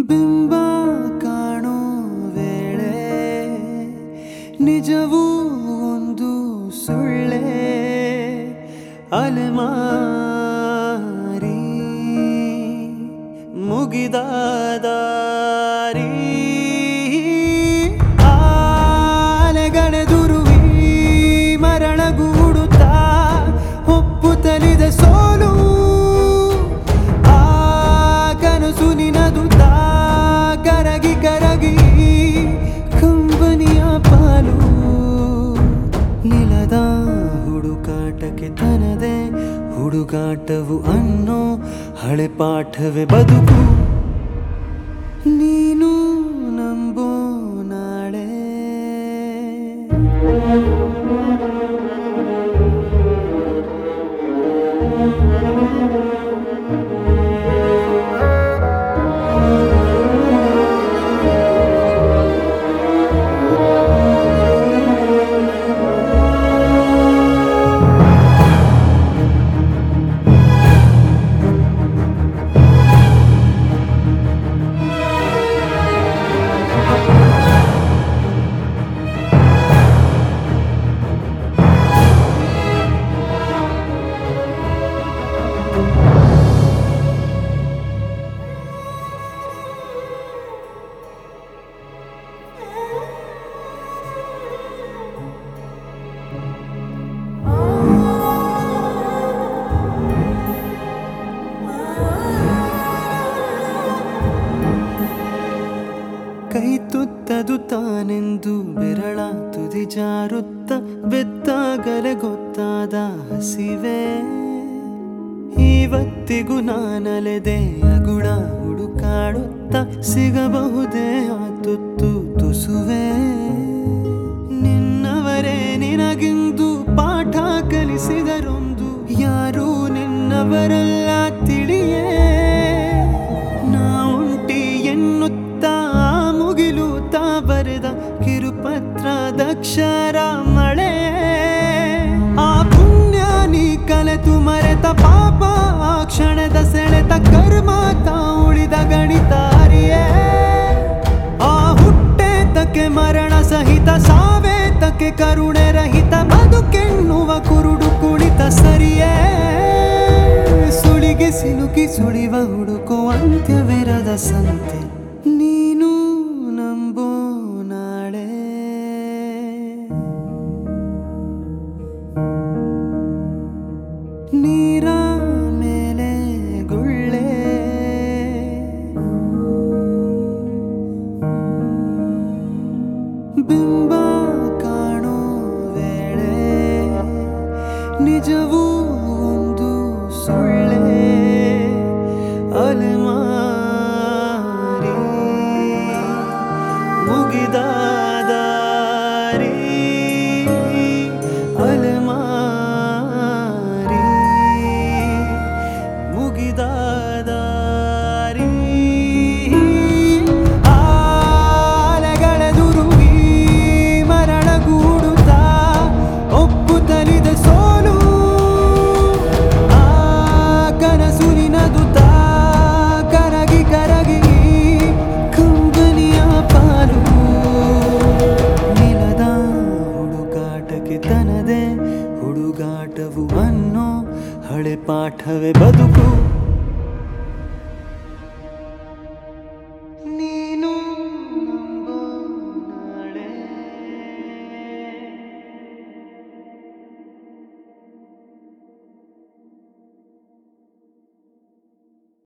ಬಿಂಬ ಕಾಣೋ ವೇಳೆ ನಿಜವೂ ಒಂದು ಸುಳ್ಳೆ ಅಲೆಮಾರಿ ಮುಗಿದ ದಾರಿ ಆಲೆಗಳೆದುರುವಿ ಮರಳಗೂಡುತ್ತಾ ಒಪ್ಪುತ್ತಲಿದೆ ಸೋಲು ಆ ಕನಸು ನಿನದು ತಾ ಕರಗಿ ಕರಗಿ ಕಂಬನಿಯ ಪಾಲು ನಿಲದ ಹುಡುಕಾಟಕ್ಕೆ ತನದೆ ಹುಡುಗಾಟವು ಅನ್ನೋ ಹಳೆ ಪಾಠವೇ ಬದುಕು ನೀನು ನಂಬೋ ನಾಳೆ ಕೈ ತುತ್ತದು ತಾನೆಂದು ಬೆರಳ ತುದಿ ಜಾರುತ್ತ ಬೆತ್ತಾಗಲೆ ಗೊತ್ತಾದ ಹಸಿವೆ ಇವತ್ತಿಗೂ ನಾನಲೆದೆ ಅಗುಳ ಹುಡುಕಾಡುತ್ತ ಸಿಗಬಹುದೇ ಆ ತುತ್ತು ತುಸುವೆ ನಿನ್ನವರೇ ನಿನಗಿಂದು ಪಾಠ ಕಲಿಸಿದರೊಂದು ಯಾರೂ ನಿನ್ನವರೆಲ್ಲ ತಿಳಿಯೇ ನಾ ಒಂಟಿ ಎನ್ನುತ್ತಾ ಮುಗಿಲು ತಾ ಬರೆದ ಕಿರುಪತ್ರ ದಕ್ಷರ ಮಳೆ ಆ ಪುಣ್ಯ ನೀ ಕಲೆತು ಮರೆತ ಪಾಪ ಆ ಕ್ಷಣದ ಸೆಳೆತ ಕರ್ಮ ತಾ ಉಳಿದ ಗಣಿತಾರಿಯೇ ಆ ಹುಟ್ಟೆ ತಕ್ಕೆ ಮರಣ ಸಹಿತ ಸಾವೇ ತಕ್ಕೆ ಕರುಣೆ ರಹಿತ ಬದುಕೆನ್ನುವ ಕುರುಡು ಕುಳಿತ ಸರಿಯೇ ಸುಳಿಗೆ ಸಿಲುಕಿ ಸುಳಿವ ಹುಡುಕೋ ಅಂತ್ಯವಿರದ ಸಂತೆ ನೀನು ನಂಬೋ ನಾಳೆ ನೀರ ಮೇಲೆ ಗುಳ್ಳೆ ಬಿಂಬ ಕಾಣೋ ವೇಳೆ ನಿಜವೂ ಒಂದು ಸುಳ್ಳೆ ಅಲೆಮಾರಿ ಮುಗಿದ ದಾರಿ ಅಲೆಮಾರಿ ಮುಗಿದ ದಾರಿ ಆಲೆಗಳೆದುರುಗಿ ಮರಳಗೂಡುತ್ತಾ ಒಪ್ಪುತ್ತಲಿದೆ ಸೋಲು ಆ ಕನಸು ನಿನದು ತಾ ಕರಗಿ ಕರಗಿ ಕಂಬನಿಯ ಪಾಲು ನಿಲದ ಹುಡುಕಾಟಕ್ಕೆ ತನದೆ ಹುಡುಗಾಟವು ಅನ್ನೋ ಹಳೆ ಪಾಠವೇ ಬದುಕು